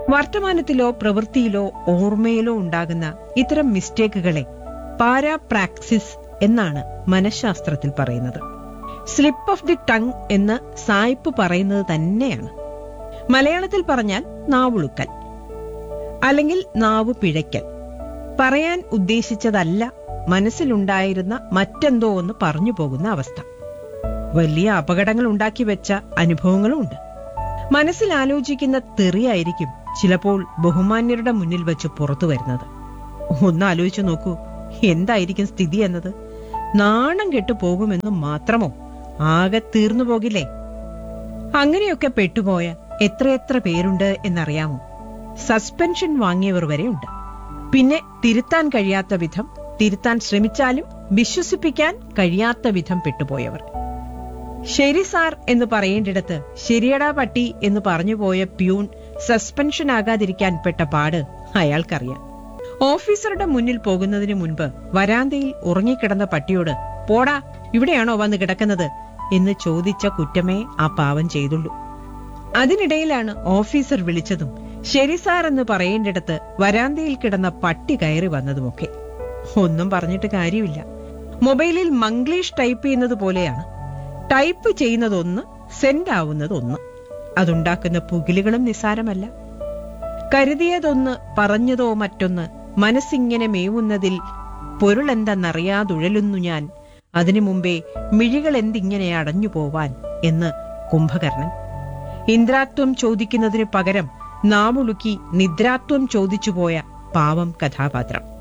വർത്തമാനത്തിലോ പ്രവൃത്തിയിലോ ഓർമ്മയിലോ ഉണ്ടാകുന്ന ഇത്തരം മിസ്റ്റേക്കുകളെ പാരാപ്രാക്സിസ് എന്നാണ് മനഃശാസ്ത്രത്തിൽ പറയുന്നത് സ്ലിപ്പ് ഓഫ് ദി ടങ് എന്ന് സായിപ്പ് പറയുന്നത് തന്നെയാണ് മലയാളത്തിൽ പറഞ്ഞാൽ നാവുളുക്കൽ അല്ലെങ്കിൽ നാവ് പിഴയ്ക്കൽ പറയാൻ ഉദ്ദേശിച്ചതല്ല മനസ്സിലുണ്ടായിരുന്ന മറ്റെന്തോ ഒന്ന് പറഞ്ഞു പോകുന്ന അവസ്ഥ വലിയ അപകടങ്ങൾ ഉണ്ടാക്കി വെച്ച അനുഭവങ്ങളും ഉണ്ട് മനസ്സിൽ ആലോചിക്കുന്ന തെറിയായിരിക്കും ചിലപ്പോൾ ബഹുമാന്യരുടെ മുന്നിൽ വെച്ച് പുറത്തു വരുന്നത് ഒന്ന് ആലോചിച്ചു നോക്കൂ എന്തായിരിക്കും സ്ഥിതി എന്നത് നാണം കെട്ടു പോകുമെന്ന് മാത്രമോ ആകെ തീർന്നു പോകില്ലേ അങ്ങനെയൊക്കെ പെട്ടുപോയ എത്രയെത്ര പേരുണ്ട് എന്നറിയാമോ സസ്പെൻഷൻ വാങ്ങിയവർ വരെയുണ്ട് പിന്നെ തിരുത്താൻ കഴിയാത്ത വിധം തിരുത്താൻ ശ്രമിച്ചാലും വിശ്വസിപ്പിക്കാൻ കഴിയാത്ത വിധം പെട്ടുപോയവർ ശരി സാർ എന്ന് പറയേണ്ടിടത്ത് ശരിയടാ പട്ടി എന്ന് പറഞ്ഞുപോയ പ്യൂൺ സസ്പെൻഷൻ ആകാതിരിക്കാൻ പെട്ട പാട് അയാൾക്കറിയാം ഓഫീസറുടെ മുന്നിൽ പോകുന്നതിന് മുൻപ് വരാന്തയിൽ ഉറങ്ങിക്കിടന്ന പട്ടിയോട് പോടാ ഇവിടെയാണോ വന്ന് കിടക്കുന്നത് എന്ന് ചോദിച്ച കുറ്റമേ ആ പാവം ചെയ്തുള്ളൂ അതിനിടയിലാണ് ഓഫീസർ വിളിച്ചതും ശരി സാർ എന്ന് പറയേണ്ടിടത്ത് വരാന്തയിൽ കിടന്ന പട്ടി കയറി വന്നതുമൊക്കെ ഒന്നും പറഞ്ഞിട്ട് കാര്യമില്ല മൊബൈലിൽ മംഗ്ലീഷ് ടൈപ്പ് ചെയ്യുന്നത് പോലെയാണ് ടൈപ്പ് ചെയ്യുന്നതൊന്ന് സെൻഡ് ആവുന്നതൊന്ന് അതുണ്ടാക്കുന്ന പുകിലുകളും നിസാരമല്ല കരുതിയതൊന്ന് പറഞ്ഞതോ മറ്റൊന്ന് മനസ്സിങ്ങനെ മേവുന്നതിൽ പൊരുളെന്തെന്നറിയാതുഴലുന്നു ഞാൻ അതിനു മുമ്പേ മിഴികൾ എന്തിങ്ങനെ അടഞ്ഞു പോവാൻ എന്ന് കുംഭകർണൻ ഇന്ദ്രാത്വം ചോദിക്കുന്നതിന് പകരം നാവുളുക്കി നിദ്രാത്വം ചോദിച്ചുപോയ പാവം കഥാപാത്രം